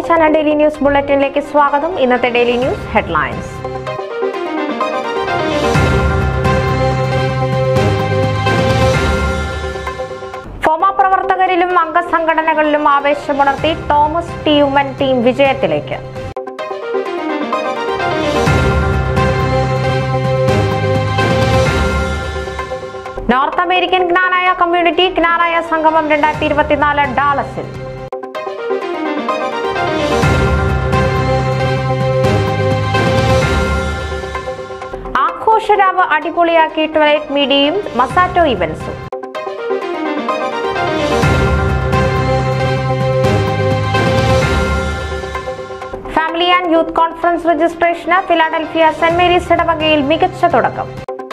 channel daily news ബുള്ളറ്റിനിലേക്ക് സ്വാഗതം ഇന്നത്തെ ഡെയിലി ന്യൂസ് ഹെഡ്ലൈൻസ് ഫോമ പ്രവർത്തകരിലും അംഗസംഘടനകളിലും ആവേശമുണർത്തി തോമസ് ടി ഉമ്മൻ ടീം വിജയത്തിലേക്ക് North American Knanaya community Knanaya സംഗമം രണ്ടായിരത്തി ഇരുപത്തിനാല് ഡാളസിൽ ആഘോഷരാവ് അടിപൊളിയാക്കി ട്വലൈറ്റ് മീഡിയയും മസാറ്റോ ഇവന്റ്സും ഫാമിലി ആൻഡ് യൂത്ത് കോൺഫറൻസ് രജിസ്ട്രേഷന് ഫിലാഡൽഫിയ സെന്റ് മേരീസ് ഇടവകയിൽ മികച്ച തുടക്കം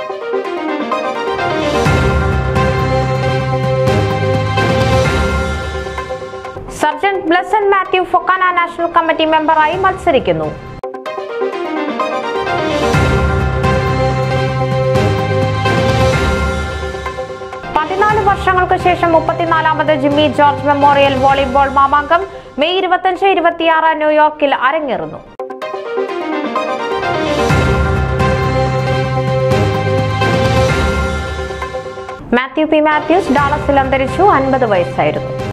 sergeant Blessen Mathew FOKANA national committee മെമ്പറായി മത്സരിക്കുന്നു പതിനാല് വർഷങ്ങൾക്ക് ശേഷം മുപ്പത്തിനാലാമത് ജിമ്മി ജോർജ് മെമ്മോറിയൽ വോളിബോൾ മാമാങ്കം മെയ് ഇരുപത്തഞ്ച് ഇരുപത്തിയാറ് ന്യൂയോർക്കിൽ അരങ്ങേറുന്നു മാത്യു പി മാത്യൂസ് ഡാളസിൽ അന്തരിച്ചു അൻപത് വയസ്സായിരുന്നു